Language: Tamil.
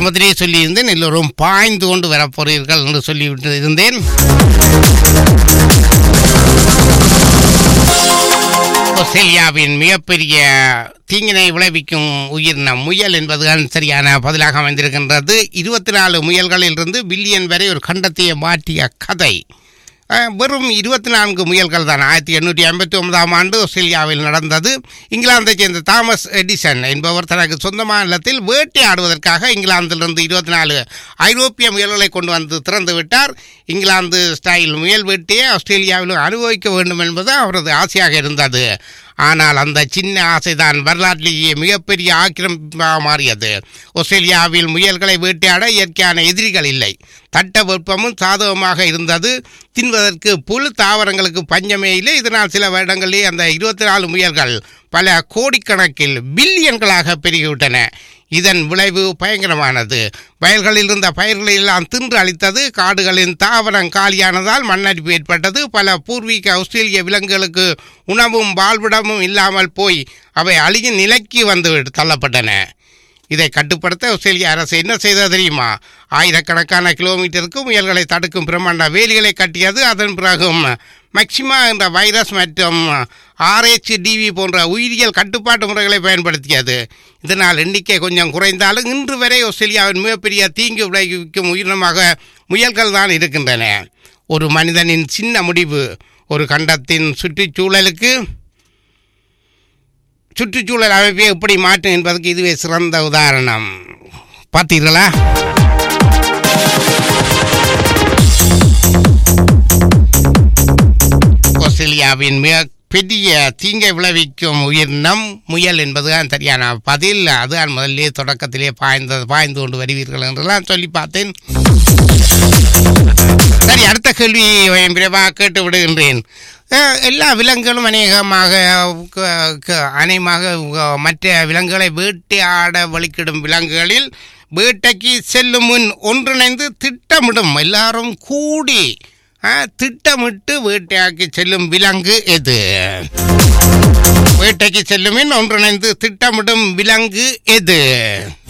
ஆரம்பத்திலேயே சொல்லியிருந்தேன் எல்லோரும் பாய்ந்து கொண்டு வரப்போறீர்கள் என்று சொல்லிவிட்டு இருந்தேன் ஆஸ்திரேலியாவின் மிகப்பெரிய தீங்கினை விளைவிக்கும் உயிரினம் முயல் என்பதுதான் சரியான பதிலாக அமைந்திருக்கின்றது இருபத்தி நாலு முயல்களிலிருந்து பில்லியன் வரை ஒரு கண்டத்தையே மாற்றிய கதை அஹ், வெறும் இருபத்தி நான்கு முயல்கள் தான் ஆயிரத்தி எண்ணூற்றி ஐம்பத்தி ஒன்பதாம் ஆண்டு ஆஸ்திரேலியாவில் நடந்தது இங்கிலாந்தைச் சேர்ந்த தாமஸ் எடிசன் என்பவர் தனக்கு சொந்த மாநிலத்தில் வேட்டையாடுவதற்காக இங்கிலாந்திலிருந்து இருபத்தி நாலு ஐரோப்பிய முயல்களை கொண்டு வந்து திறந்து விட்டார் இங்கிலாந்து ஸ்டைல் முயல் வேட்டையை ஆஸ்திரேலியாவிலும் அனுபவிக்க வேண்டும் என்பது அவரது ஆசையாக இருந்தது ஆனால் அந்த சின்ன ஆசைதான் வரலாற்றிலேயே மிகப்பெரிய ஆக்கிரமிப்பாக மாறியது ஆஸ்திரேலியாவில் முயல்களை வேட்டையாட இயற்கையான எதிரிகள் இல்லை தட்ட வெப்பமும் சாதகமாக இருந்தது தின்வதற்கு புல் தாவரங்களுக்கு பஞ்சமே இல்லை இதனால் சில வருடங்களிலே அந்த இருபத்தி நாலு முயல்கள் பல கோடிக்கணக்கில் பில்லியன்களாக பெருகிவிட்டன இதன் விளைவு பயங்கரமானது வயல்களில் இருந்த பயிர்களை எல்லாம் தின்று அளித்தது காடுகளின் தாவரம் காலியானதால் மண்ணரிப்பு ஏற்பட்டது பல பூர்வீக ஆஸ்திரேலிய விலங்குகளுக்கு உணவும் வாழ்விடமும் இல்லாமல் போய் அவை அழியும் நிலைக்கு வந்து தள்ளப்பட்டன இதை கட்டுப்படுத்த ஆஸ்திரேலிய அரசு என்ன செய்தது தெரியுமா ஆயிரக்கணக்கான கிலோமீட்டருக்கு முயல்களை தடுக்கும் பிரம்மாண்ட வேலிகளை கட்டியது அதன் பிறகும் மேக்சிமா என்ற வைரஸ் மற்றும் ஆர்ஹெச்டிவி போன்ற உயிரியல் கட்டுப்பாட்டு முறைகளை பயன்படுத்தியது இதனால் எண்ணிக்கை கொஞ்சம் குறைந்தாலும் இன்று வரை ஆஸ்திரேலியாவின் மிகப்பெரிய தீங்கு விளைவிக்கும் உயிரினமாக முயல்கள் தான் இருக்கின்றன ஒரு மனிதனின் சின்ன முடிவு ஒரு கண்டத்தின் சுற்றுச்சூழலுக்கு சுற்றுச்சூழல் அமைப்பை எப்படி மாற்றும் என்பதற்கு இதுவே சிறந்த உதாரணம் பார்த்தீர்களா ஆஸ்திரேலியாவின் மிக பெரிய தீங்கை விளைவிக்கும் உயிரினம் முயல் என்பதுதான் சரியான பதில் அதுதான் முதல்லே தொடக்கத்திலே பாய்ந்த பாய்ந்து கொண்டு வருவீர்கள் என்றெல்லாம் சொல்லி பார்த்தேன் சரி அடுத்த கேள்வி விரைவாக கேட்டு விடுகின்றேன் அஹ், எல்லா விலங்குகளும் அநேகமாக க- க- அநேகமாக அஹ், மற்ற விலங்குகளை வேட்டையாட வழிக்கிடும் விலங்குகளில் வேட்டைக்கு செல்லும் முன் ஒன்றிணைந்து திட்டமிடும் எல்லாரும் கூடி அஹ், திட்டமிட்டு வேட்டையாக்கி செல்லும் விலங்கு எது வேட்டைக்கு செல்லும் முன் ஒன்றிணைந்து திட்டமிடும் விலங்கு எது